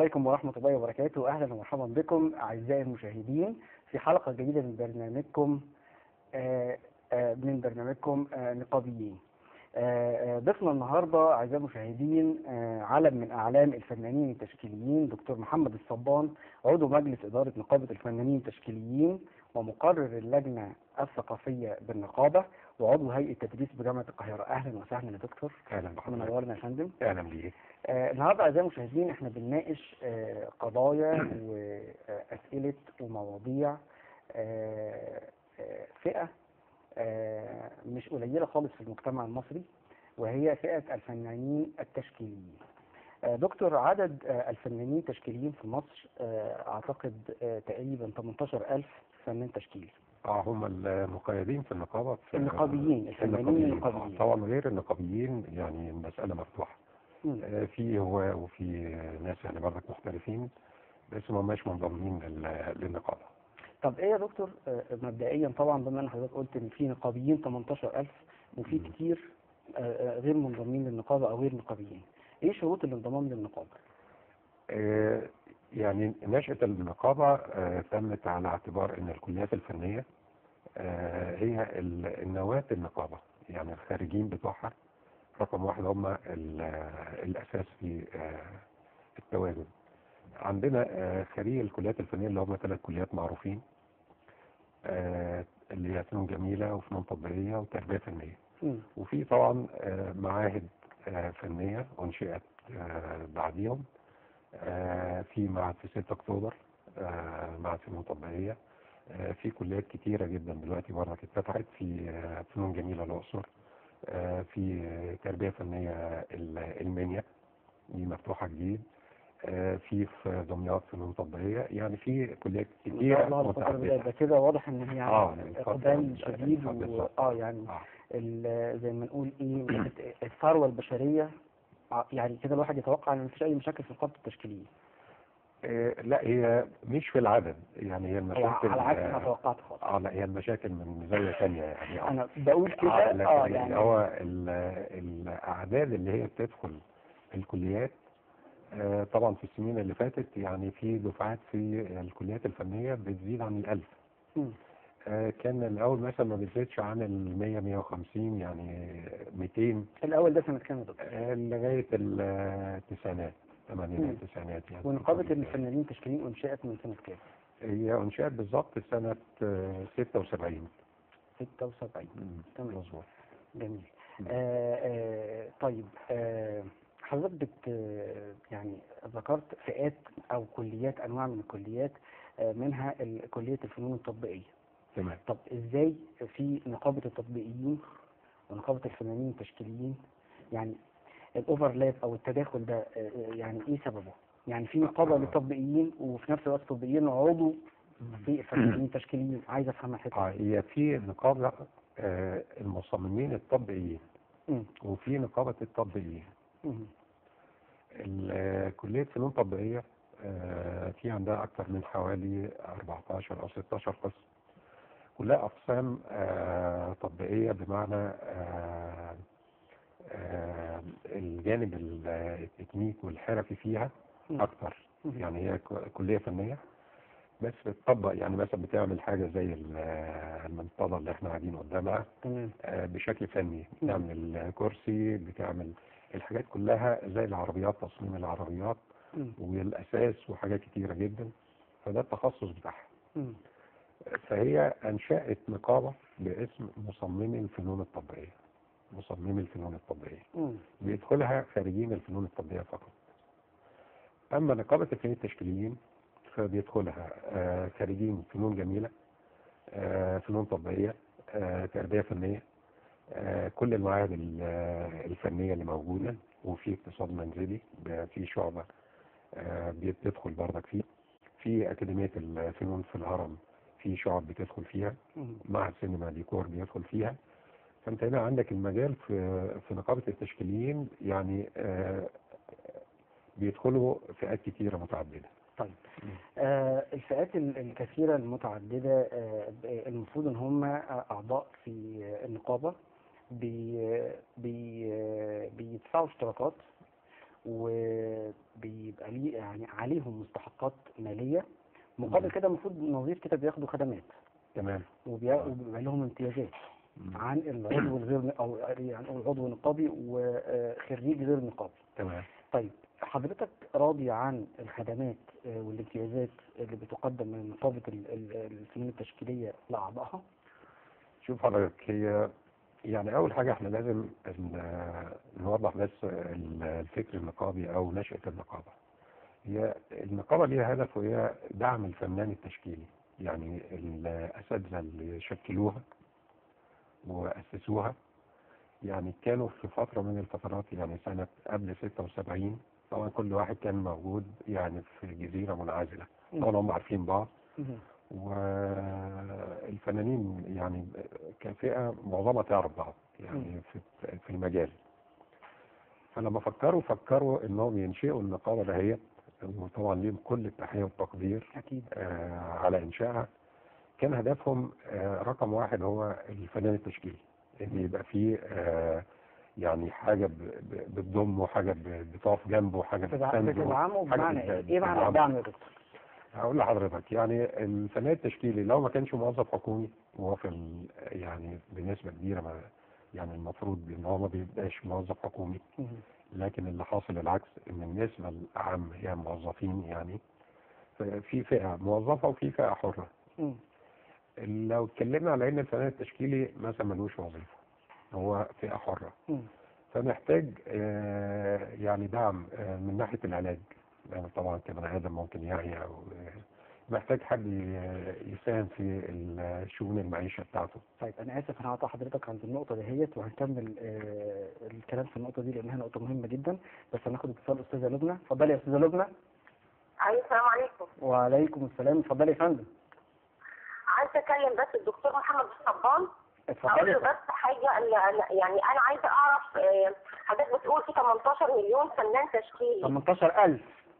عليكم ورحمة الله وبركاته أهلا ومرحبا بكم أعزائي المشاهدين في حلقة جديدة من برنامجكم آه، آه، من برنامجكم آه، نقابيين آه، آه، ضيفنا النهاردة أعزائي المشاهدين آه، علم من أعلام الفنانين التشكيليين دكتور محمد الصبان عضو مجلس إدارة نقابة الفنانين التشكيليين ومقرر اللجنة الثقافية بالنقابة وعضو هيئة تدريس بجامعة القاهرة أهلا وسهلا يا دكتور اهلا بحضرتك منورنا يا فندم اهلا بيك آه، النهارده اعزائي المشاهدين احنا بنناقش آه، قضايا واسئله ومواضيع آه، آه، فئه آه، مش قليله خالص في المجتمع المصري وهي فئه الفنانين التشكيليين. آه، دكتور عدد آه، الفنانين التشكيليين في مصر آه، اعتقد آه، تقريبا 18000 فنان تشكيلي. اه هم المقيدين في النقابه في النقابيين الفنانين آه، النقابيين. طبعا غير النقابيين يعني المساله مفتوحه مم. آه، في هو وفي ناس يعني برضك محترفين بس ما هماش منضمين لل- للنقابه طب ايه يا دكتور آه، مبدئيا طبعا بما ان حضرتك قلت ان في نقابيين 18000 وفي مم. كتير آه، آه، غير منضمين للنقابه او غير نقابيين ايه شروط الانضمام للنقابه آه، يعني نشأة النقابة آه، تمت على اعتبار أن الكليات الفنية آه، هي ال- النواة النقابة يعني الخارجين بتوعها رقم واحد هم ال- الأساس في آه، التواجد عندنا آه، خريج الكليات الفنية اللي هم ثلاث كليات معروفين آه، اللي هي فنون جميلة وفنون تطبيقية وتربية فنية مم. وفي طبعا آه، معاهد آه، فنية أنشئت آه، بعديهم آه، في معهد في 6 أكتوبر آه، معهد فنون تطبيقية آه، في كليات كتيرة جدا دلوقتي برضك اتفتحت في آه، فنون جميلة الأقصر آه، في آه، تربية فنية ال- المنيا دي مفتوحة جديد آه، في في دمياط فنون تطبيقية يعني في كليات ما شاء كتيرة الله لا قوة إلا بالله. متعددة ده كده واضح ان هي آه، يعني يعني اقبال اتفضل. شديد اتفضل. و... اه يعني آه. ال- زي ما نقول ايه الثروه البشريه آه، يعني كده الواحد يتوقع ان مفيش اي مشاكل في نقابه التشكيليه آه، لا هي مش في العدد يعني هي هو المشاكل على عكس ما آه، توقعت خالص اه لا هي المشاكل من زاوية ثانية يعني آه. انا بقول آه كده لكن اه يعني يعني هو ال- الأعداد اللي هي بتدخل الكليات آه، طبعا في السنين اللي فاتت يعني في دفعات في الكليات الفنية بتزيد عن الألف مم. آه، كان الأول مثلا ما بيزيدش عن ال 100 150 يعني 200 الاول ده سنه كام يا دكتور آه، لغاية التسعينات مم. الثمانينات التسعينات يعني ونقابة الفنانين التشكيليين أنشئت من سنة كام؟ هي أنشئت بالظبط سنة آه، 76 76 تمام. مظبوط جميل مم. آه آه طيب آه حضرتك بت يعني ذكرت فئات أو كليات أنواع من الكليات آه منها ال- كلية الفنون التطبيقية تمام طب إزاي في نقابة التطبيقيين ونقابة الفنانين التشكيليين يعني الأوفرلاب أو التداخل ده آه آه، يعني إيه سببه؟ يعني في نقابة آه. للتطبيقيين وفي نفس الوقت تطبيقيين عضو في الفنانين التشكيليين عايز أفهم آه، الحتة دي هي في نقابة آه، المصممين التطبيقيين مم. وفي نقابة التطبيقيين مم. ال- كلية فنون تطبيقية آه، في عندها أكثر من حوالي 14 أو 16 قسم كلها أقسام آه، تطبيقية بمعنى آه، آه، الجانب ال- التكنيك والحرفي فيها مم. أكثر مم. يعني هي ك- كلية فنية بس بتطبق يعني مثلا بتعمل حاجة زي ال- المنطقة اللي احنا قاعدين قدامها تمام آه، بشكل فني مم. بتعمل كرسي بتعمل الحاجات كلها زي العربيات تصميم العربيات مم. والأساس وحاجات كتيرة جدا فده التخصص بتاعها مم. فهي أنشأت نقابة باسم مصممي الفنون التطبيقية مصممي الفنون التطبيقية مم. بيدخلها خارجين الفنون التطبيقية فقط أما نقابة الفنون التشكيليين فبيدخلها آه، خارجين فنون جميلة آه، فنون تطبيقية آه، تربية فنية آه، كل المعاهد ال- آه، الفنية اللي موجودة وفي اقتصاد منزلي ب- في شعبة آه، بتدخل برضك فيه في أكاديمية الفنون في الهرم في شعب بتدخل فيها مم. مع سينما ديكور بيدخل فيها فانت هنا عندك المجال في في نقابة التشكيليين يعني آه، بيدخلوا فئات كتيرة متعددة طيب آه الفئات ال- الكثيرة المتعددة آه ب- المفروض ان هم اعضاء في آه، النقابة بي بي آه، بيدفعوا اشتراكات وبيبقى ليه يعني عليهم مستحقات مالية مقابل مم. كده المفروض نظير كده بياخدوا خدمات تمام وبي- وبيبقى لهم امتيازات مم. عن العضو الغير او يعني العضو النقابي وخريج غير نقابي تمام طيب حضرتك راضي عن الخدمات آه، والامتيازات اللي بتقدم من نقابة ال- ال- الفنون التشكيلية لأعضائها؟ شوف حضرتك هي يعني أول حاجة احنا لازم ن- نوضح بس ال- الفكر النقابي أو نشأة النقابة هي النقابة ليها هدف وهي دعم الفنان التشكيلي يعني الأساتذة اللي شكلوها وأسسوها يعني كانوا في فترة من الفترات يعني سنة قبل 76 طبعا كل واحد كان موجود يعني في جزيرة منعزلة طبعا هم عارفين بعض مهم. والفنانين يعني كفئة معظمها تعرف بعض يعني في في المجال فلما فكروا فكروا انهم ينشئوا النقابة دهيت وطبعا ليهم كل التحية والتقدير أكيد آه، على انشائها كان هدفهم آه، رقم واحد هو الفنان التشكيلي ان يبقى فيه آه، يعني حاجة ب- ب- بتضمه حاجة ب- بتقف جنبه حاجة بتدع- بتسنده بتدعمه حاجة بمعنى بت- إيه؟ إيه معنى بتدعمه. الدعم يا دكتور؟ هقول لحضرتك يعني الفنان التشكيلي لو ما كانش موظف حكومي وهو في ال- يعني بنسبة كبيرة ما يعني المفروض ان هو ما بيبقاش موظف حكومي مهم. لكن اللي حاصل العكس ان النسبة الأعم هي موظفين يعني في فئة موظفة وفي فئة حرة مم. لو اتكلمنا على ان الفنان التشكيلي مثلا ملوش وظيفة هو فئة حرة مم. فمحتاج آه، يعني دعم آه، من ناحية العلاج لأن طبعا كبني آدم ممكن يعي أو آه، محتاج حد ي- يساهم في ال- شؤون المعيشة بتاعته طيب أنا آسف أنا هقطع حضرتك عند النقطة دهيت وهنكمل آه، الكلام في النقطة دي لأنها نقطة مهمة جدا بس هناخد اتصال أستاذة لبنى اتفضلي يا أستاذة لبنى ايوه السلام عليكم وعليكم السلام اتفضلي يا فندم عايزه اكلم بس الدكتور محمد الصبان اقول اتفضلي له بس حاجه أنا- أنا- يعني انا عايزه اعرف آه، حضرتك بتقول في 18 مليون فنان تشكيلي 18000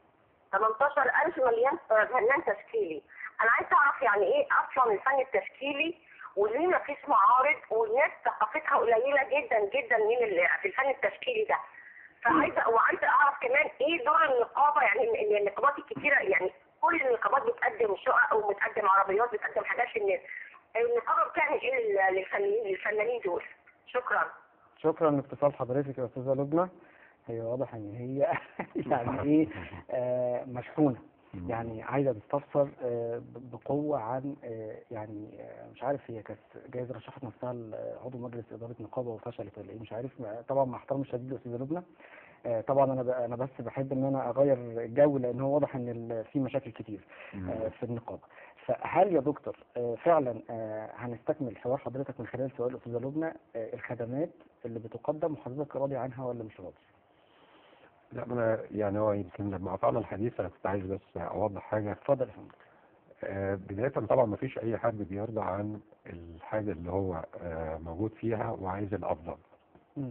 18000 مليون فنان تشكيلي انا عايزه اعرف يعني ايه اصلا الفن التشكيلي وليه ما فيش معارض والناس ثقافتها قليله جدا جدا من ال- في الفن التشكيلي ده فعايزه وعايزه اعرف كمان ايه دور النقابه يعني ال- ال- النقابات الكتيره يعني كل النقابات بتقدم شقق وبتقدم عربيات بتقدم حاجات للناس النقابه بتعمل ايه لل- للفنانين للفنانين دول شكرا شكرا لاتصال حضرتك يا استاذه لبنى هي واضح ان هي يعني ايه آه مشحونه يعني عايزه تستفسر آه ب- بقوه عن آه يعني آه مش عارف هي كانت جايز رشحت نفسها لعضو مجلس اداره نقابه وفشلت ولا ايه مش عارف طبعا مع احترامي الشديد لاستاذه لبنى آه طبعا انا ب- انا بس بحب ان انا اغير الجو لان هو واضح ان ال- في مشاكل كتير آه، في النقابة فهل يا دكتور آه، فعلا آه، هنستكمل حوار حضرتك من خلال سؤال الأستاذة لبنى آه، الخدمات اللي بتقدم وحضرتك راضي عنها ولا مش راضي؟ لا ما انا يعني هو يمكن لما قطعنا الحديث انا كنت عايز بس اوضح حاجه اتفضل يا فندم آه، بدايه طبعا ما فيش اي حد بيرضى عن الحاجه اللي هو آه، موجود فيها وعايز الافضل مم.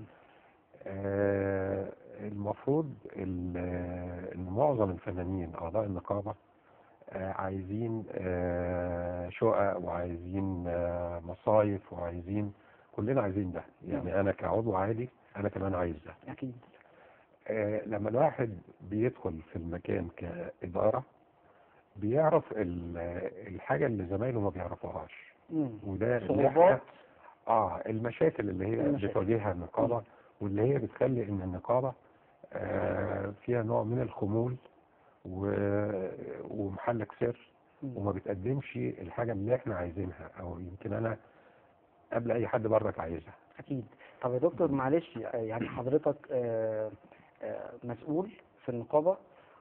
آه، المفروض ال- آه، ان معظم الفنانين اعضاء النقابه آه، عايزين آه، شقق وعايزين آه، مصايف وعايزين كلنا عايزين ده يعني انا كعضو عادي انا كمان عايز ده أكيد آه، لما الواحد بيدخل في المكان كإدارة بيعرف ال- الحاجة اللي زمايله ما بيعرفوهاش مم. وده اللي صعوبات إحنا- اه المشاكل اللي هي المشاكل. بتواجهها النقابة واللي هي بتخلي ان النقابة آه فيها نوع من الخمول و- ومحلك سر مم. وما بتقدمش الحاجة اللي احنا عايزينها او يمكن انا قبل اي حد برك عايزها أكيد طب يا دكتور معلش آه، يعني حضرتك آه، آه، مسؤول في النقابة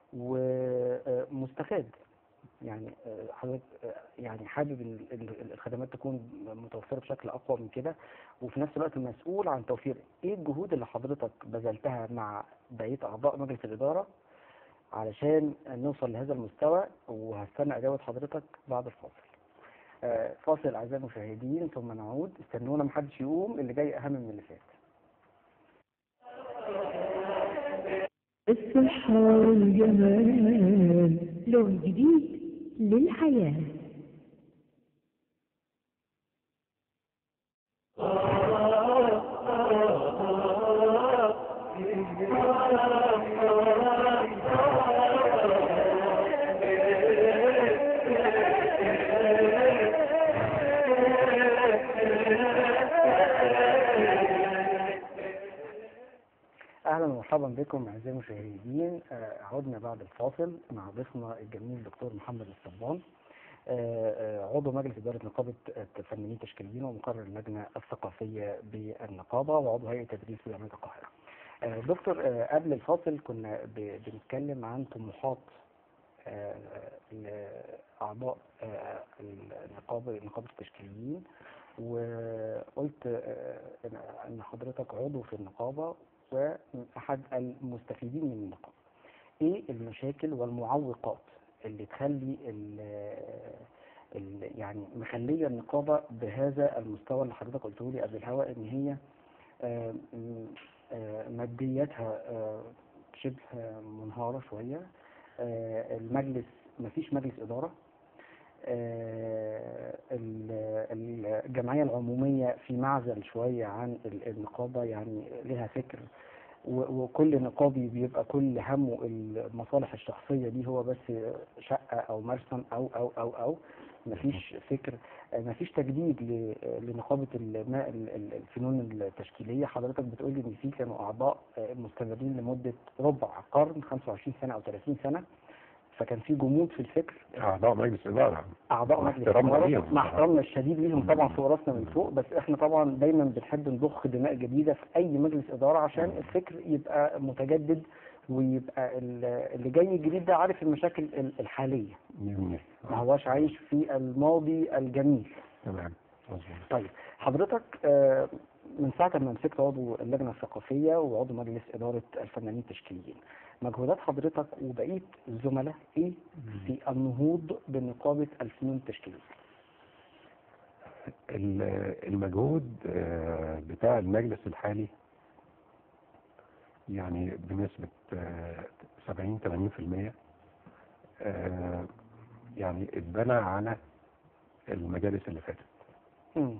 ومستفاد يعني آه، حضرتك آه، يعني حابب ان ال- الخدمات تكون متوفرة بشكل أقوى من كده وفي نفس الوقت مسؤول عن توفير ايه الجهود اللي حضرتك بذلتها مع بقية أعضاء مجلس الإدارة علشان نوصل لهذا المستوى وهستنى إجابة حضرتك بعد الفاصل آه، فاصل أعزائي المشاهدين ثم نعود استنونا محدش يقوم اللي جاي أهم من اللي فات الصحة والجمال لون جديد للحياة Oh مرحبا بكم اعزائي المشاهدين آه، عدنا بعد الفاصل مع ضيفنا الجميل الدكتور محمد الصبان آه، آه، عضو مجلس اداره نقابه الفنانين التشكيليين ومقرر اللجنه الثقافيه بالنقابه وعضو هيئه تدريس جامعه القاهره. آه، دكتور آه، قبل الفاصل كنا ب- بنتكلم عن طموحات آه، اعضاء آه، النقابه نقابه التشكيليين وقلت آه، إن- ان حضرتك عضو في النقابه واحد المستفيدين من النقابه. ايه المشاكل والمعوقات اللي تخلي ال ال يعني مخليه النقابه بهذا المستوى اللي حضرتك قلته لي قبل الهواء ان هي آه، م- آه، مادياتها آه، شبه منهاره شويه آه، المجلس مفيش مجلس اداره آه، ال- الجمعيه العموميه في معزل شويه عن ال- النقابه يعني لها فكر و- وكل نقابي بيبقى كل همه المصالح الشخصية دي هو بس شقة أو مرسم أو أو أو أو مفيش فكر مفيش تجديد ل- لنقابة الم- ال- ال- الفنون التشكيلية حضرتك بتقولي إن في كانوا أعضاء مستمرين لمدة ربع قرن 25 سنة أو 30 سنة فكان في جمود في الفكر اعضاء مجلس اداره اعضاء مع مجلس احترامنا الاداره ليهم. مع احترامنا الشديد ليهم طبعا مم. فوق راسنا من فوق بس احنا طبعا دايما بنحب نضخ دماء جديده في اي مجلس اداره عشان مم. الفكر يبقى متجدد ويبقى ال- اللي جاي الجديد ده عارف المشاكل ال- الحاليه جميل. ما هواش عايش في الماضي الجميل تمام مظبوط طيب حضرتك آه، من ساعة ما مسكت عضو اللجنة الثقافية وعضو مجلس إدارة الفنانين التشكيليين مجهودات حضرتك وبقية الزملاء إيه في النهوض بنقابة الفنون التشكيلية؟ ال- المجهود آه، بتاع المجلس الحالي يعني بنسبة آه، 70 80% آه، يعني اتبنى على المجالس اللي فاتت مم.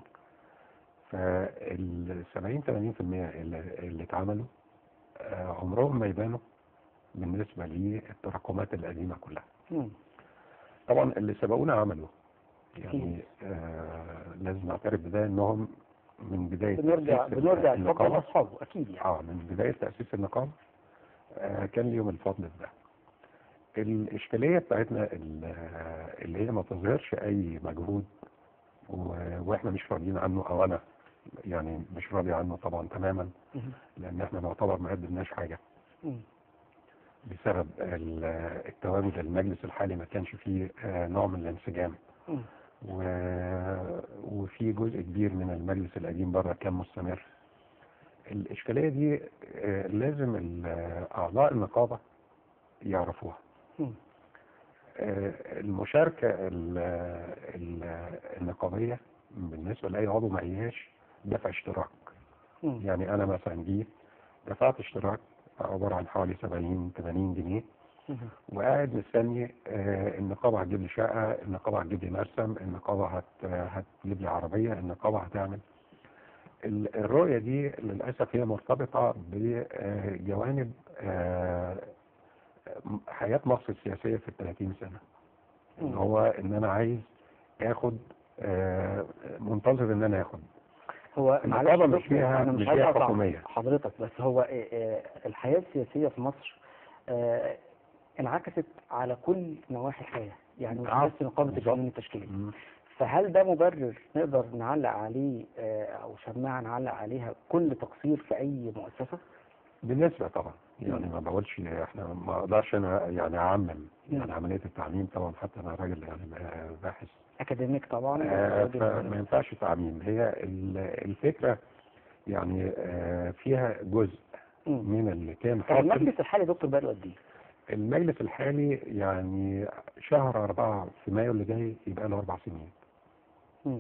فال 70 80% اللي, اللي اتعملوا آه، عمرهم ما يبانوا بالنسبة للتراكمات القديمة كلها مم. طبعا اللي سبقونا عملوا يعني آه لازم نعترف بده انهم من بدايه بنرجع تأسيس بنرجع النقابة- نفكر أصحابه أكيد يعني اه من بدايه تاسيس النقابه آه كان ليهم الفضل في ده الاشكاليه بتاعتنا ال- اللي هي ما تظهرش اي مجهود و- واحنا مش راضيين عنه او انا يعني مش راضي عنه طبعا تماما مم. لان احنا نعتبر ما قدمناش حاجه مم. بسبب ال- التواجد المجلس الحالي ما كانش فيه آه نوع من الانسجام مم. و... وفي جزء كبير من المجلس القديم بره كان مستمر الإشكالية دي آه، لازم ال- أعضاء النقابة يعرفوها مم. آه، المشاركة ال- ال- النقابية بالنسبة لأي عضو ما هياش دفع اشتراك مم. يعني أنا مثلا جيت دفعت اشتراك عبارة عن حوالي 70 80 جنيه مم. وقاعد مستني آه، النقابة هتجيب لي شقة النقابة هتجيب لي مرسم النقابة هت هتجيب لي عربية النقابة هتعمل ال- الرؤية دي للأسف هي مرتبطة بجوانب آه، حياة مصر السياسية في الثلاثين سنة مم. اللي هو إن أنا عايز آخد آه، منتظر إن أنا آخد هو النقابة معلش مش دكتور، فيها- أنا مش مش عايز فيها أقطع حكومية. حضرتك بس هو آه، آه، الحياة السياسية في مصر آه، انعكست على كل نواحي الحياة يعني مش آه، بس نقابة بالظبط. الفنون التشكيلية مم. فهل ده مبرر نقدر نعلق عليه آه، او شماعة نعلق عليها كل تقصير في اي مؤسسة؟ بالنسبة طبعا يعني ما بقولش احنا ما اقدرش انا يعني اعمم يعني عملية التعميم طبعا حتى انا راجل يعني باحث اكاديميك طبعا آه، راجل- فما ينفعش تعميم هي ال- الفكرة يعني آه، فيها جزء مم. من اللي كان طب حاصل المجلس الحالي دكتور بقاله قد ايه؟ المجلس الحالي يعني شهر أربعة في مايو اللي جاي يبقى له أربع سنين مم.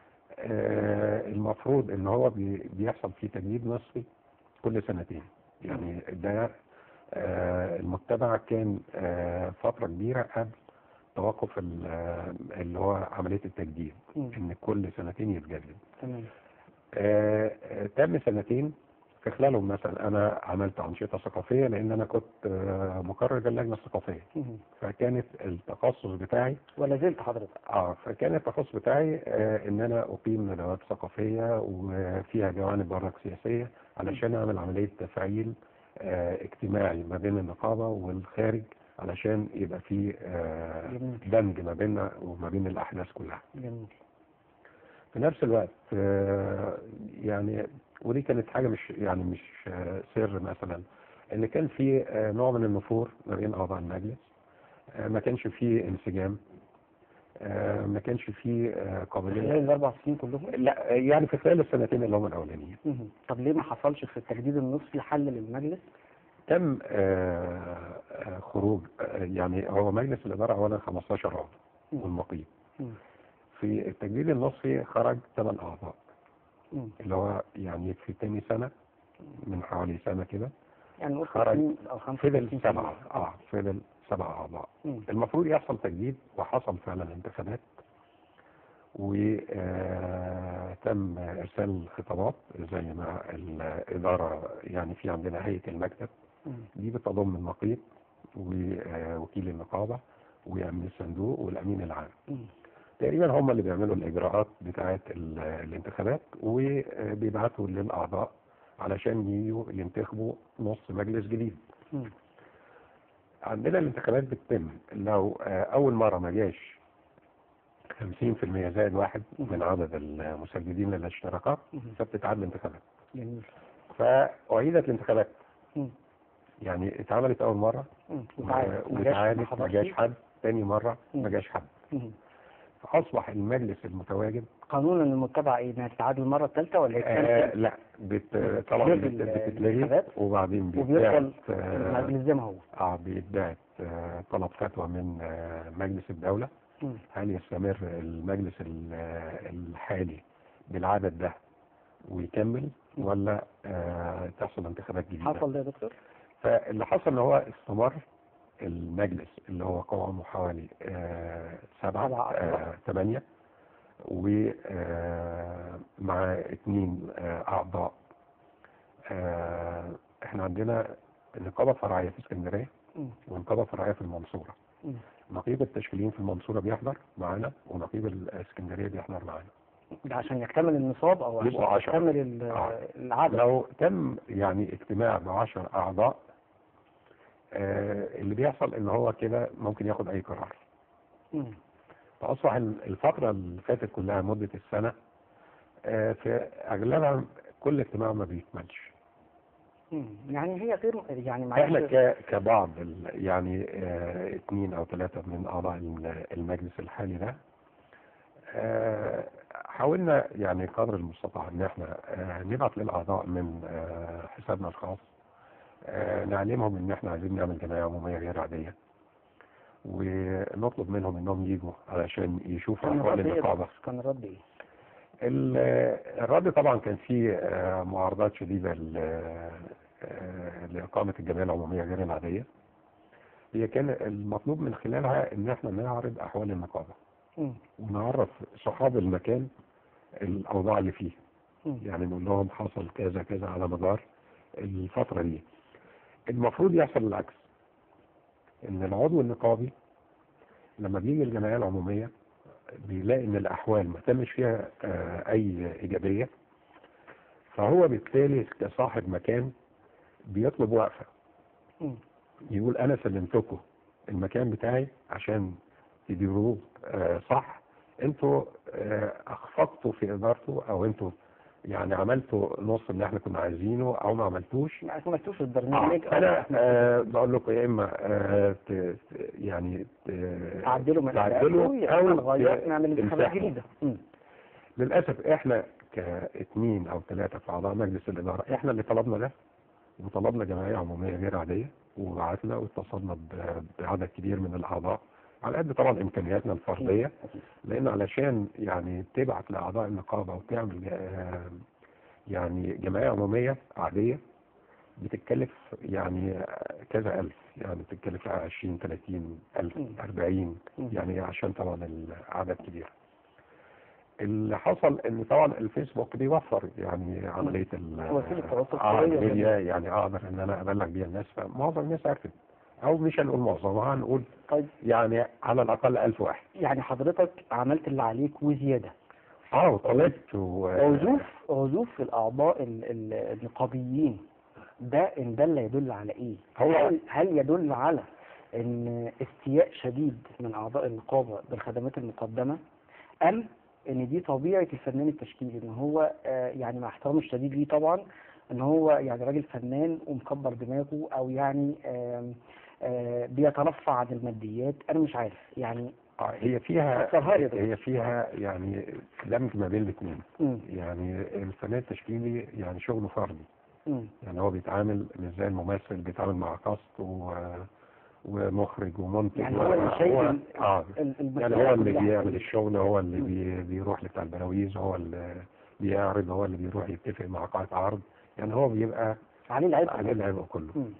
آه، المفروض ان هو بي- بيحصل فيه تجديد نصفي كل سنتين يعني ده آه، المتبع كان آه، فترة كبيرة قبل توقف ال- آه، اللي هو عملية التجديد مم. ان كل سنتين يتجدد تمام آه، آه، تم سنتين في خلالهم مثلا انا عملت انشطه ثقافيه لان انا كنت آه، مقرر اللجنه الثقافيه مم. فكانت التخصص بتاعي ولا زلت حضرتك؟ اه فكان التخصص بتاعي آه ان انا اقيم ندوات ثقافيه وفيها جوانب برك سياسيه علشان اعمل عمليه تفعيل آه، اجتماعي ما بين النقابة والخارج علشان يبقى في آه، جميل. دمج ما بيننا وما بين الأحداث كلها جميل في نفس الوقت آه، يعني ودي كانت حاجة مش يعني مش آه، سر مثلا ان كان في آه، نوع من النفور ما بين اعضاء المجلس آه، ما كانش فيه انسجام آه، ما كانش فيه آه، خلال قابلية الاربع سنين كلهم لا يعني في خلال السنتين اللي هم الاولانيين مهم. طب ليه ما حصلش في التجديد النصفي حل للمجلس تم آه، آه، خروج آه، يعني هو مجلس الاداره اولا 15 عضو مم. والنقيب مم. في التجديد النصفي خرج 8 اعضاء مم. اللي هو يعني في تاني سنه من حوالي سنه كده يعني نقول خرج 50 او 55% فضل سبعه اه فضل سبع اعضاء مم. المفروض يحصل تجديد وحصل فعلا انتخابات وتم ارسال خطابات زي ما الاداره يعني في عندنا هيئه المكتب مم. دي بتضم النقيب ووكيل النقابه وامين الصندوق والامين العام مم. تقريبا هم اللي بيعملوا الاجراءات بتاعه ال- الانتخابات وبيبعتوا للاعضاء علشان يجوا ينتخبوا نص مجلس جديد مم. عندنا الانتخابات بتتم لو آه، اول مره ما جاش 50% زائد واحد من عدد المسجلين للاشتراكات مم. فبتتعاد الانتخابات جميل فأعيدت الانتخابات مم. يعني اتعملت أول مرة مم. و- وتعالى. ما جاش- واتعادت ما حضرش جاش فيه؟ حد تاني مرة مم. ما جاش حد مم. فأصبح المجلس المتواجد قانونا المتبع ايه انها تتعاد المره الثالثه ولا آه يتكنسل لا بت... طبعا بتلغي بت... ال- بتتلغي الانتخابات وبعدين بيتبعت وبيفضل آه المجلس زي ما هو آه بيتبعت آه طلب فتوى من آه مجلس الدولة مم. هل يستمر المجلس ال- الحالي بالعدد ده ويكمل ولا آه تحصل انتخابات جديدة حصل ده يا دكتور؟ فاللي حصل ان هو استمر المجلس اللي هو قوامه حوالي آه سبعة سبعة آه ثمانية ومع اتنين آه أعضاء آه احنا عندنا نقابة فرعية في اسكندرية مم. ونقابة فرعية في المنصورة مم. نقيب التشكيلين في المنصورة بيحضر معانا ونقيب الاسكندرية بيحضر معانا ده عشان يكتمل النصاب او يبقوا عشان عشرة. يكتمل ال- آه. العدد لو تم يعني اجتماع بعشر أعضاء آه اللي بيحصل ان هو كده ممكن ياخد اي قرار مم. فاصبح ال- الفترة اللي فاتت كلها مدة السنة آه في اغلبها كل اجتماع ما بيكملش مم. يعني هي غير يعني احنا معلش ك- كبعض ال- يعني آه اثنين او ثلاثة من اعضاء ال- المجلس الحالي ده آه حاولنا يعني قدر المستطاع ان احنا آه نبعت للاعضاء من آه حسابنا الخاص آه نعلمهم ان احنا عايزين نعمل جمعية عمومية غير عادية ونطلب منهم انهم يجوا علشان يشوفوا كان احوال الرد ايه يا النقابة دكتور؟ كان الرد ايه؟ ال- الرد طبعا كان فيه آه، معارضات شديدة ل- آه، لإقامة الجمعية العمومية غير العادية هي كان المطلوب من خلالها ان احنا نعرض احوال النقابة مم. ونعرف صحاب المكان الاوضاع اللي فيه مم. يعني نقول لهم حصل كذا كذا على مدار الفترة دي المفروض يحصل العكس ان العضو النقابي لما بيجي الجمعية العمومية بيلاقي ان الاحوال ما تمش فيها آه، اي ايجابية فهو بالتالي كصاحب مكان بيطلب وقفة مم. يقول انا سلمتكم المكان بتاعي عشان تديروه آه، صح انتوا آه، اخفقتوا في ادارته او انتوا يعني عملتوا نص اللي احنا كنا عايزينه او ما عملتوش ما عملتوش البرنامج آه، انا آه، بقول لكم يا اما آه، ت- ت- يعني ت- تعدلوا من تعدلوا أدائكم، او او نغير ت- نعمل انتخابات تمسحوا. جديده مم. للاسف احنا كاثنين او ثلاثه في اعضاء مجلس الاداره احنا اللي طلبنا ده وطلبنا جمعيه عموميه غير عاديه وبعتنا واتصلنا ب- بعدد كبير من الاعضاء على قد طبعا امكانياتنا الفرديه أكيد. لان علشان يعني تبعت لاعضاء النقابه وتعمل آه، يعني جمعيه عموميه عاديه بتتكلف يعني كذا الف يعني بتتكلف 20 30 الف مم. 40 مم. يعني عشان طبعا العدد كبير اللي حصل ان طبعا الفيسبوك بيوفر يعني عمليه ال وسيلة تواصل آه، قوية الميديا يعني اقدر ان انا ابلغ بيها الناس فمعظم الناس عرفت او مش هنقول معظمها هنقول طيب يعني على الاقل 1000 واحد يعني حضرتك عملت اللي عليك وزياده اه وطلبت و... عزوف عزوف الاعضاء ال- ال- النقابيين ده ان دل يدل على ايه هو- هل, هل يدل على ان استياء شديد من اعضاء النقابه بالخدمات المقدمه ام ان دي طبيعه الفنان التشكيلي ان هو آه، يعني مع احترامي الشديد ليه طبعا ان هو يعني راجل فنان ومكبر دماغه او يعني آم، آه، بيترفع عن الماديات انا مش عارف يعني آه، هي فيها فسرها لي يا دكتور. هي فيها يعني دمج ما بين الاثنين مم. يعني الفنان التشكيلي يعني شغله فردي مم. يعني هو بيتعامل مش زي الممثل بيتعامل مع كاست و... ومخرج ومنتج يعني و- هو اللي شايل هو- ال- اه ال- يعني المسؤولية هو اللي كلها. بيعمل الشغل هو اللي مم. بي... بيروح لبتاع البلاويز هو اللي بيعرض هو اللي بيروح يتفق مع قاعة عرض يعني هو بيبقى عليه العبء عليه العبء كله مم.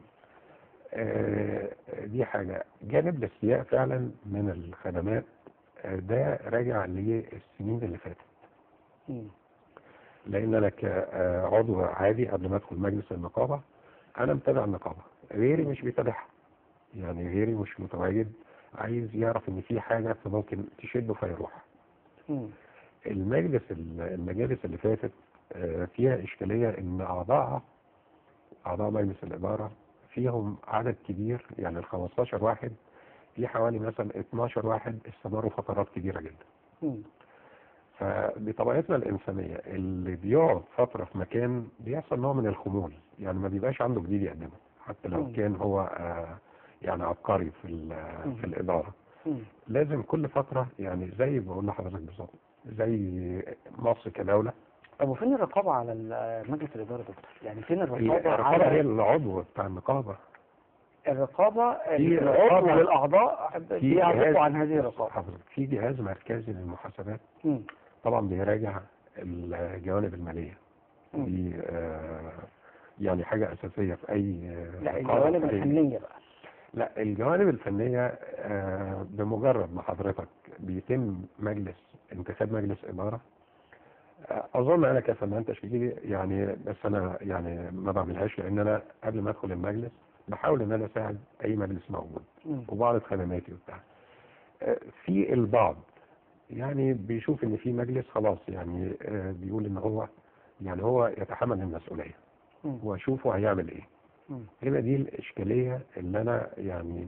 آه، دي حاجة جانب الاستياء فعلا من الخدمات آه، ده راجع للسنين اللي فاتت مم. لان انا كعضو عادي قبل ما ادخل مجلس النقابه انا متابع النقابه غيري مش بيتابعها يعني غيري مش متواجد عايز يعرف ان في حاجه فممكن تشده فيروح مم. المجلس المجالس اللي فاتت آه، فيها اشكاليه ان اعضائها اعضاء مجلس الاداره فيهم عدد كبير يعني ال 15 واحد في حوالي مثلا 12 واحد استمروا فترات كبيره جدا مم. فبطبيعتنا الإنسانية اللي بيقعد فترة في مكان بيحصل نوع من الخمول يعني ما بيبقاش عنده جديد يقدمه حتى لو مم. كان هو آه، يعني عبقري في ال- مم. في الإدارة مم. لازم كل فترة يعني زي بقول لحضرتك بالظبط زي مصر كدولة طب وفين الرقابة على ال- مجلس الإدارة يا دكتور؟ يعني فين الرقابة الرقابة هي على العضو بتاع النقابة الرقابة في العضو رقابة- والأعضاء في جهاز- بيعرفوا عن هذه الرقابة حضرتك في جهاز مركزي للمحاسبات مم. طبعا بيراجع الجوانب المالية مم. دي آه، يعني حاجة أساسية في أي آه، لا نقابة، الجوانب في أي- الفنية بقى لا الجوانب الفنية آه، بمجرد ما حضرتك بيتم مجلس انتخاب مجلس إدارة آه، أظن أنا كفنان تشكيلي يعني بس أنا يعني ما بعملهاش لأن أنا قبل ما أدخل المجلس بحاول إن أنا أساعد أي مجلس موجود مم. وبعرض خدماتي وبتاع آه، في البعض يعني بيشوف ان في مجلس خلاص يعني آه، بيقول ان هو يعني هو يتحمل المسؤوليه مم. واشوفه هيعمل ايه مم. يبقى دي الاشكاليه اللي انا يعني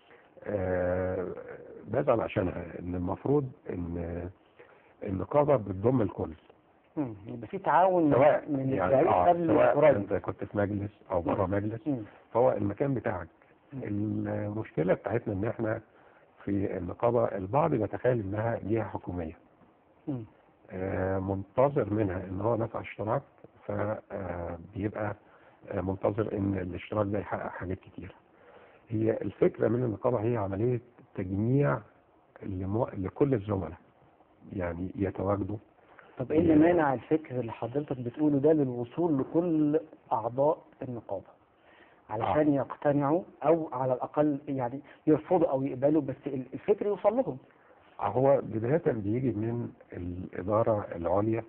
آه، بزعل عشانها ان المفروض ان النقابه بتضم الكل مم. يبقى في تعاون سواء من يعني الرئيس آه قبل سواء القريب انت كنت في مجلس او بره مجلس مم. فهو المكان بتاعك مم. المشكله بتاعتنا ان احنا في النقابه البعض بيتخيل انها جهه حكوميه مم. آه، منتظر منها ان هو دفع اشتراك فبيبقى منتظر ان الاشتراك ده يحقق حاجات كتير هي الفكرة من النقابة هي عملية تجميع لمو- لكل الزملاء يعني يتواجدوا طب ايه اللي مانع الفكر اللي حضرتك بتقوله ده للوصول لكل اعضاء النقابه علشان يقتنعوا او على الاقل يعني يرفضوا او يقبلوا بس ال- الفكر يوصل لهم هو بداية بيجي من الإدارة العليا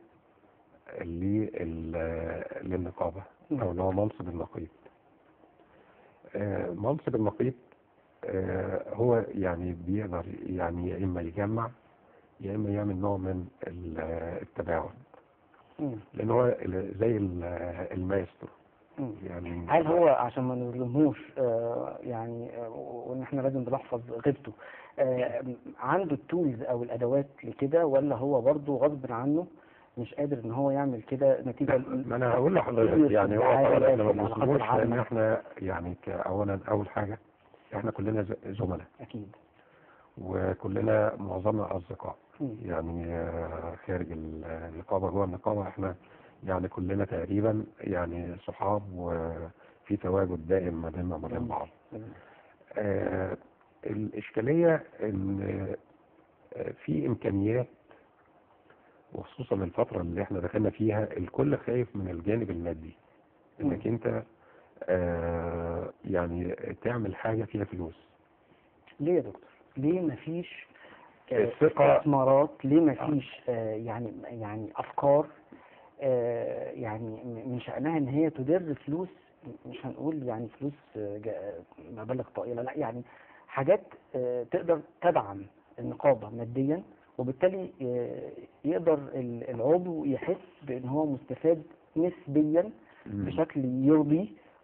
لل- للنقابة مم. أو اللي هو منصب النقيب آه، منصب النقيب آه، هو يعني بيقدر يعني يا إما يجمع يا إما يعمل نوع من ال- التباعد مم. لأن هو ال- زي ال- المايسترو مم. يعني هل هو عشان ما نظلمهوش آه، يعني آه، وان احنا لازم بنحفظ غيبته آه، عنده التولز او الادوات لكده ولا هو برضه غصب عنه مش قادر ان هو يعمل كده نتيجه لا، ما انا هقول لحضرتك يعني هو الدعاية طبعا احنا ما في العلاقات بنظلموش لان العامة. احنا يعني اولا اول حاجه احنا كلنا ز- زملاء اكيد وكلنا معظمنا اصدقاء مم. يعني آه، خارج ال- النقابه جوه النقابه احنا يعني كلنا تقريبا يعني صحاب وفي تواجد دائم ما بيننا وما بين بعض آه، الإشكالية إن آه، في إمكانيات وخصوصا الفترة اللي احنا دخلنا فيها الكل خايف من الجانب المادي إنك أنت آه، يعني تعمل حاجة فيها فلوس ليه يا دكتور ليه مفيش آه، الثقة- استثمارات ليه مفيش آه، يعني يعني افكار آه، يعني م- من شأنها ان هي تدر فلوس مش هنقول يعني فلوس آه، جا- مبالغ طائلة لا يعني حاجات آه، تقدر تدعم النقابة ماديا وبالتالي آه، يقدر ال- العضو يحس بان هو مستفاد نسبيا مم. بشكل يرضي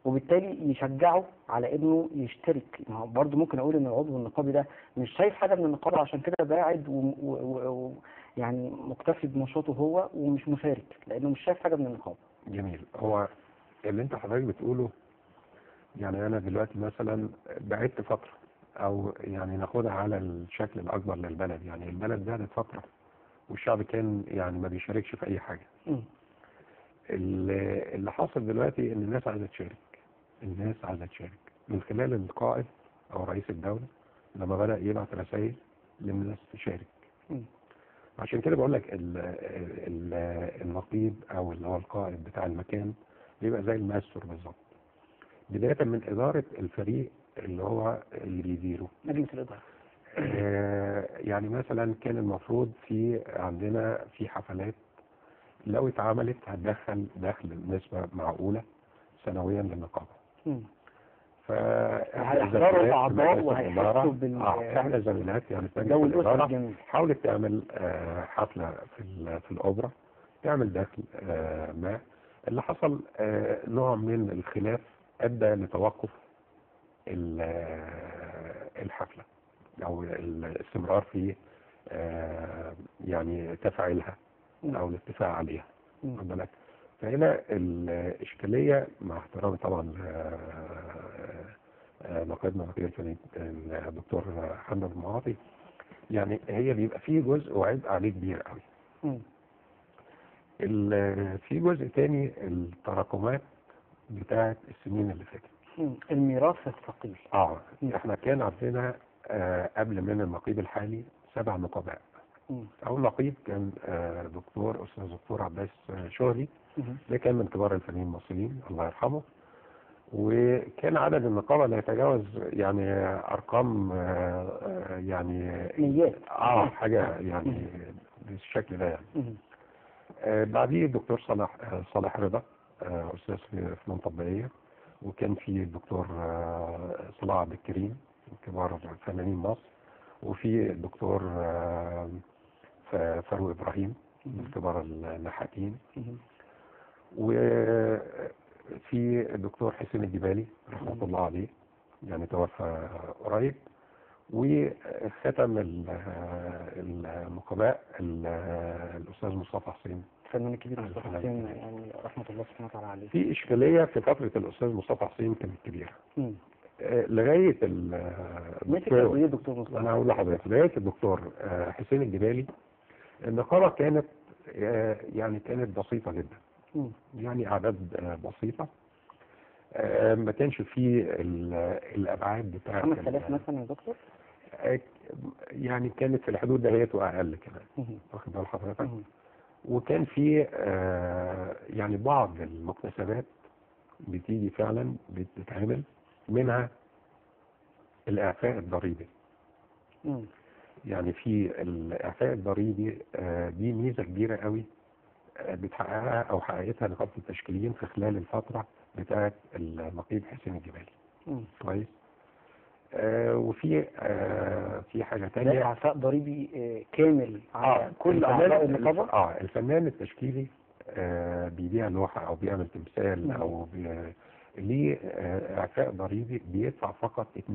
وبالتالي يشجعه على انه يشترك ما هو برضه ممكن اقول ان العضو النقابي ده مش شايف حاجه من النقابه عشان كده باعد و... و... و... و... يعني مكتفي بنشاطه هو ومش مشارك لانه مش شايف حاجه من النقابه جميل هو اللي انت حضرتك بتقوله يعني انا دلوقتي مثلا بعدت فترة او يعني ناخدها على الشكل الاكبر للبلد يعني البلد بعدت فترة والشعب كان يعني ما بيشاركش في اي حاجة مم. اللي اللي حاصل دلوقتي ان الناس عايزة تشارك الناس عايزة تشارك من خلال القائد او رئيس الدولة لما بدأ يبعت رسائل للناس تشارك مم. عشان كده بقول لك ال- ال- النقيب او اللي هو القائد بتاع المكان بيبقى زي الماستر بالظبط بداية من إدارة الفريق اللي هو اللي بيديره مجلس الاداره آه، يعني مثلا كان المفروض في عندنا في حفلات لو اتعملت هتدخل دخل نسبة معقولة سنويا للنقابة مم. فاحنا هيحضروا زميلات في الأعضاء مجلس وهيحسوا الإدارة- بال- اه احنا زميلات يعني في مجلس جو الاسره الإدارة الجميل حاولت تعمل آه، حفلة في ال- في الأوبرا تعمل دخل آه، ما اللي حصل آه، نوع من الخلاف أدى لتوقف ال- آه، الحفلة أو الاستمرار في آه، يعني تفعيلها مم. أو الاتفاق عليها مم. واخد بالك فهنا الإشكالية مع احترامي طبعا نقيبنا وكيل الفني الدكتور حمد المعاطي يعني هي بيبقى فيه جزء وعبء عليه كبير قوي مم. ال- في جزء تاني التراكمات بتاعت السنين اللي فاتت مم. الميراث الثقيل اه مم. احنا كان عندنا آه قبل من النقيب الحالي سبع نقباء مم. اول نقيب كان آه دكتور استاذ دكتور عباس شهري مم. ده كان من كبار الفنانين المصريين الله يرحمه وكان عدد النقابة لا يتجاوز يعني أرقام آه، آه، يعني ميات. اه حاجة يعني بالشكل ده يعني مم. آه، بعديه الدكتور صلاح آه، صالح رضا آه، أستاذ في فنون تطبيقية وكان في الدكتور آه، صلاح عبد الكريم من كبار فنانين مصر وفي الدكتور آه، ف- فاروق إبراهيم من كبار النحاتين مم. وفي الدكتور حسين الجبالي رحمة الله عليه يعني توفى قريب وختم ال- النقباء ال- الأستاذ مصطفى حسين الفنان الكبير مصطفى الفنان حسين الكبير. يعني رحمه الله سبحانه وتعالى عليه في إشكالية في فترة الأستاذ مصطفى حسين كانت كبيرة مم. آه، لغاية ال- مسك الدكتور قد ايه دكتور مصطفى أنا هقول لحضرتك لغاية الدكتور آه، حسين الجبالي النقابة كانت آه، يعني كانت بسيطة جدا مم. يعني أعداد آه، بسيطة آه، ما كانش فيه ال- الأبعاد بتاعت 5000 ال- مثلا يا دكتور آه، يعني كانت في الحدود دهيت وأقل كمان مم. واخد بال حضرتك مم. وكان في آه، يعني بعض المكتسبات بتيجي فعلا بتتعمل منها الإعفاء الضريبي مم. يعني في الإعفاء الضريبي آه، دي ميزة كبيرة قوي آه، بتحققها أو حققتها نقابة التشكيليين في خلال الفترة بتاعة النقيب حسين الجبالي مم. كويس آه، وفي آه، في حاجة ده تانية اعفاء ضريبي آه، كامل على كل الفنان- اعضاء النقابه اه الفنان التشكيلي آه بيبيع لوحة او بيعمل تمثال نعم. او بي... ليه آه اعفاء ضريبي بيدفع فقط 2%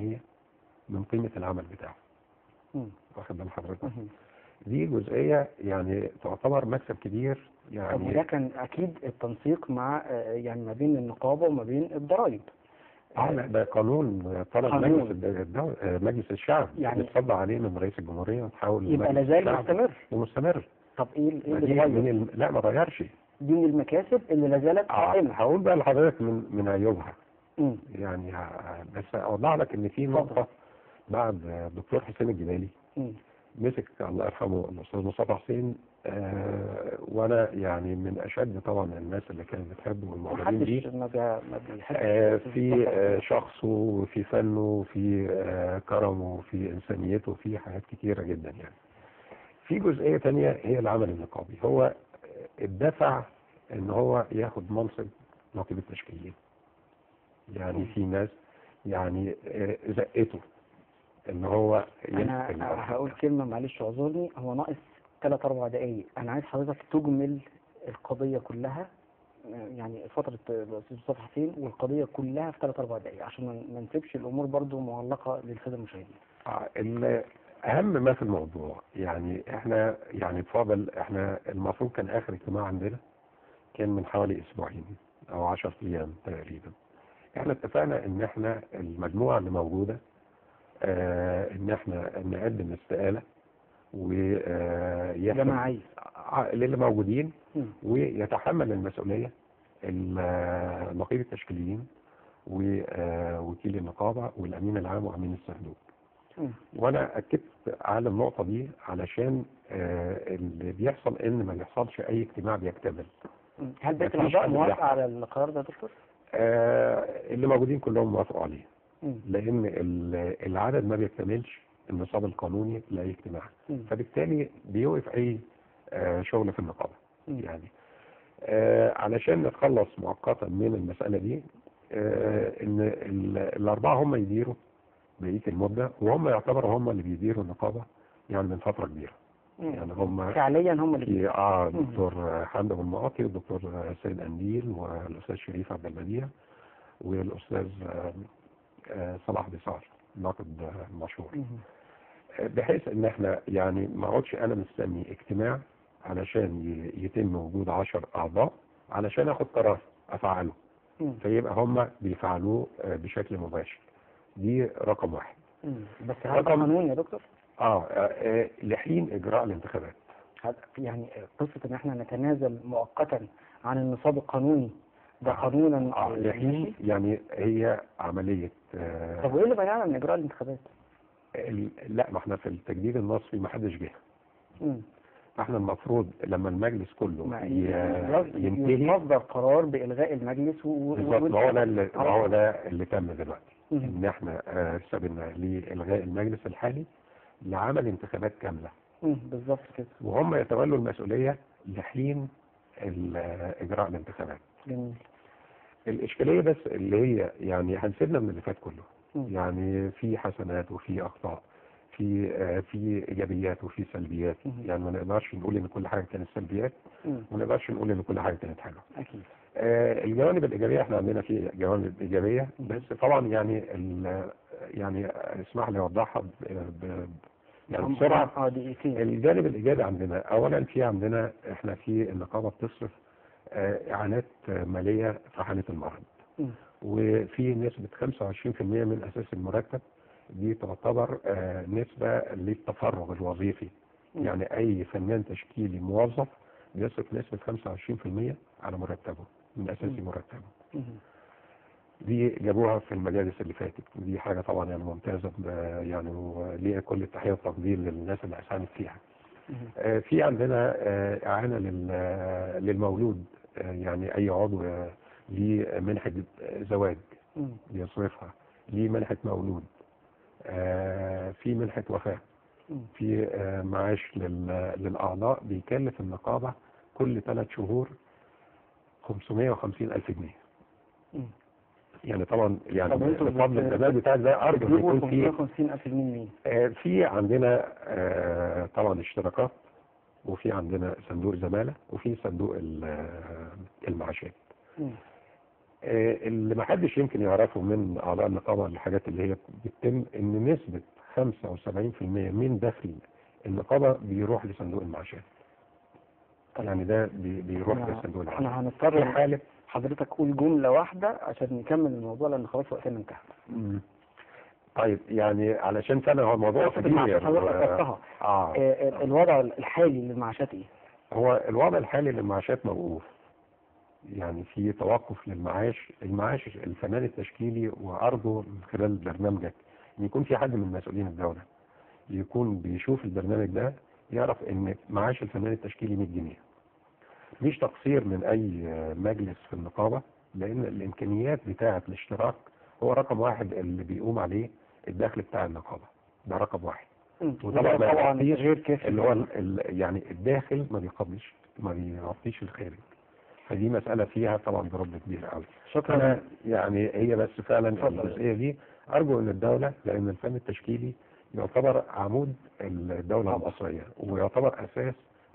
من قيمة العمل بتاعه مم. واخد بال حضرتك مم. دي جزئية يعني تعتبر مكسب كبير طب وده يعني كان اكيد التنسيق مع آه، يعني ما بين النقابه وما بين الضرائب اه لا ده قانون طلب قانون. مجلس الد- الدولة آه، مجلس الشعب يعني- يعني اتفضل عليه من رئيس الجمهورية وتحول يبقى لمجلس لازال الشعب مستمر ومستمر طب ايه ايه ما اللي دي من اتغير؟ ال... لا ما غيرش دي من المكاسب اللي لا زالت آه، قائمه هقول بقى لحضرتك من من عيوبها مم. يعني ه- بس اوضح لك ان في نقطه بعد الدكتور حسين الجبالي مم. مسك الله يرحمه الاستاذ مصطفى حسين آه وانا يعني من اشد طبعا الناس اللي كانت بتحبه والمعجبين محدش بيه ما بي- ما بيحبش آه في آه شخصه وفي فنه وفي آه كرمه وفي انسانيته وفي حاجات كتيره جدا يعني في جزئيه تانية هي العمل النقابي هو الدفع ان هو ياخد منصب نقيب التشكيليين يعني في ناس يعني آه، زقته ان هو انا يمسك هقول كلمه معلش اعذرني هو ناقص ثلاث اربع دقايق انا عايز حضرتك تجمل القضيه كلها يعني فتره الاستاذ مصطفى حسين والقضيه كلها في ثلاث اربع دقائق عشان ما- ما نسيبش الامور برضو معلقه للساده المشاهدين آه، ال- اهم ما في الموضوع يعني احنا يعني بفضل احنا المفروض كان اخر اجتماع عندنا كان من حوالي اسبوعين او 10 ايام تقريبا احنا اتفقنا ان احنا المجموعه اللي موجوده آه ان احنا نقدم استقاله ويحصل جماعيه للي موجودين مم. ويتحمل المسؤوليه النقيب التشكيليين ووكيل النقابه والامين العام وامين الصندوق مم. وانا اكدت على النقطه دي علشان آه، اللي بيحصل ان ما يحصلش اي اجتماع بيكتمل مم. هل بقيه مفيش الاعضاء حد موافقه بيحصل. على القرار ده يا دكتور؟ آه، اللي موجودين كلهم موافقوا عليه مم. لان ال- العدد ما بيكتملش النصاب القانوني لاي اجتماع مم. فبالتالي بيوقف اي آه، شغل في النقابه مم. يعني آه، علشان نتخلص مؤقتا من المساله دي آه، ان ال- الاربعه هم يديروا بقيه المده وهم يعتبروا هم اللي بيديروا النقابه يعني من فتره كبيره مم. يعني هم فعليا هم اللي في اه مم. الدكتور حمد ابو المعاطي والدكتور سيد انديل والاستاذ شريف عبد البديع والاستاذ آه، آه، صلاح بيصار ناقد آه، مشهور مم. آه، بحيث ان احنا يعني ما اقعدش انا مستني اجتماع علشان ي- يتم وجود 10 اعضاء علشان اخد قرار افعله مم. فيبقى هم بيفعلوه آه، بشكل مباشر دي رقم واحد مم. بس هل ده رقم- قانون يا دكتور؟ اه آه، آه، لحين اجراء الانتخابات هذا- يعني قصه ان احنا نتنازل مؤقتا عن النصاب القانوني ده آه. قانونا اه آه، لحين ماشي؟ يعني هي عمليه طب آه وايه اللي منعنا من اجراء الانتخابات؟ ال- لا ما احنا في التجديد النصفي ما حدش جه مم. احنا المفروض لما المجلس كله ما- ي- ينتهي يصدر قرار بالغاء المجلس و... و- بالظبط ما هو ده اللي على ما هو طول. ده اللي تم دلوقتي مم. ان احنا آه، سبنا لالغاء المجلس الحالي لعمل انتخابات كامله مم. بالظبط كده وهم يتولوا المسؤوليه لحين ال- آه، اجراء الانتخابات جميل الاشكاليه بس اللي هي يعني هنسيبنا من اللي فات كله مم. يعني في حسنات وفي اخطاء في آه، في ايجابيات وفي سلبيات مم. يعني ما نقدرش نقول ان كل حاجه كانت سلبيات مم. وما نقدرش نقول ان كل حاجه كانت حلوه اكيد آه، الجوانب الايجابيه احنا عندنا في جوانب ايجابيه مم. بس طبعا يعني ال- يعني اسمح لي اوضحها ب- ب- يعني هم- بسرعه اه دقيقتين الجانب الايجابي عندنا اولا في عندنا احنا في النقابه بتصرف آه، اعانات آه، ماليه في حاله المرض مم. وفي نسبه 25% من اساس المرتب دي تعتبر آه، نسبه للتفرغ الوظيفي مم. يعني اي فنان تشكيلي موظف بيصرف نسبه 25% على مرتبه من اساسي مم. مرتبه مم. دي جابوها في المجالس اللي فاتت ودي حاجه طبعا يعني ممتازه ب- يعني وليها كل التحيه والتقدير للناس اللي اسهمت فيها مم. آه، في عندنا آه، إعانة لل- آه، للمولود آه، يعني أي عضو آه، ليه منحة زواج مم. بيصرفها ليه منحة مولود آه، في منحة وفاة مم. في آه، معاش لل- للأعضاء بيكلف النقابة كل ثلاث شهور 550 ألف جنيه مم. يعني طبعا يعني طب انتوا بفضل بت- الجمال بتاعك ده أرجو إن بتجيبوا يكون في 550 ألف جنيه منين؟ آه، في عندنا آه، طبعا اشتراكات وفي عندنا صندوق زمالة وفي صندوق ال- آه، المعاشات مم. آه، اللي ما حدش يمكن يعرفه من أعضاء النقابة الحاجات اللي هي بتتم إن نسبة 75% من دخل النقابة بيروح لصندوق المعاشات طيب. يعني ده بي- بيروح احنا لصندوق المعاشات احنا في هنضطر حالة حضرتك قول جملة واحدة عشان نكمل الموضوع لأن خلاص وقتنا انتهى. مم. طيب يعني علشان فعلا هو الموضوع قصة المعاشات كبير حضرتك و- ذكرتها. اه آه، آه، الوضع الحالي للمعاشات ايه؟ هو الوضع الحالي للمعاشات موقوف يعني في توقف للمعاش المعاش الفنان التشكيلي وعرضه من خلال برنامجك ان يكون في حد من مسؤولين الدولة يكون بيشوف البرنامج ده يعرف ان معاش الفنان التشكيلي 100 جنيه مش تقصير من اي مجلس في النقابة لان الامكانيات بتاعة الاشتراك هو رقم واحد اللي بيقوم عليه الدخل بتاع النقابة ده رقم واحد مم. وطبعا وده ما طبعا يغطيش غير كافي اللي هو ال- ال- يعني الداخل ما بيقضيش ما بيغطيش الخارج فدي مسألة فيها طبعا ضرب كبير قوي شكرا أنا يعني هي بس فعلا اتفضل. الجزئية دي أرجو أن الدولة لأن الفن التشكيلي يعتبر عمود الدولة طبعا. المصرية ويعتبر أساس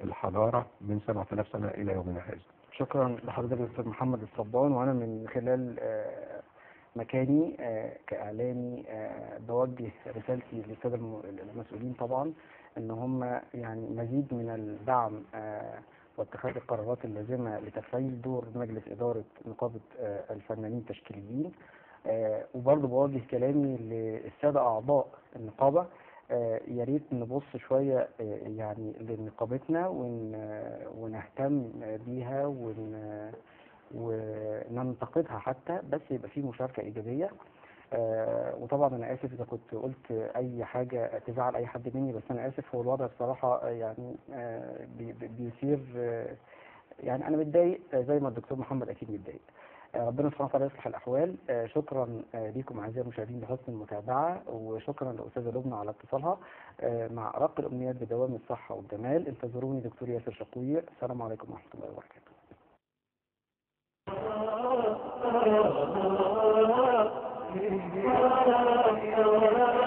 الحضاره من 7000 سنه الى يومنا هذا. شكرا لحضرتك الاستاذ محمد الصبان وانا من خلال آه، مكاني آه، كاعلامي آه، بوجه رسالتي للساده الم- المسؤولين طبعا ان هم يعني مزيد من الدعم آه، واتخاذ القرارات اللازمه لتفعيل دور مجلس اداره نقابه آه، الفنانين التشكيليين آه، وبرضه بوجه كلامي للساده اعضاء النقابه آه، يا ريت نبص شويه آه، يعني لنقابتنا ون آه، ونهتم بيها ون آه، وننتقدها حتى بس يبقى في مشاركه ايجابيه آه، وطبعا انا اسف اذا كنت قلت اي حاجه تزعل اي حد مني بس انا اسف هو الوضع الصراحه آه، يعني آه، بي- بي- بيثير آه، يعني انا متضايق آه، زي ما الدكتور محمد اكيد متضايق آه، ربنا سبحانه وتعالى يصلح الاحوال آه، شكرا آه، ليكم اعزائي المشاهدين لحسن المتابعه وشكرا لاستاذه لبنى على اتصالها آه، مع ارق الامنيات بدوام الصحه والجمال انتظروني دكتور ياسر شقوير السلام عليكم ورحمه الله وبركاته Oh,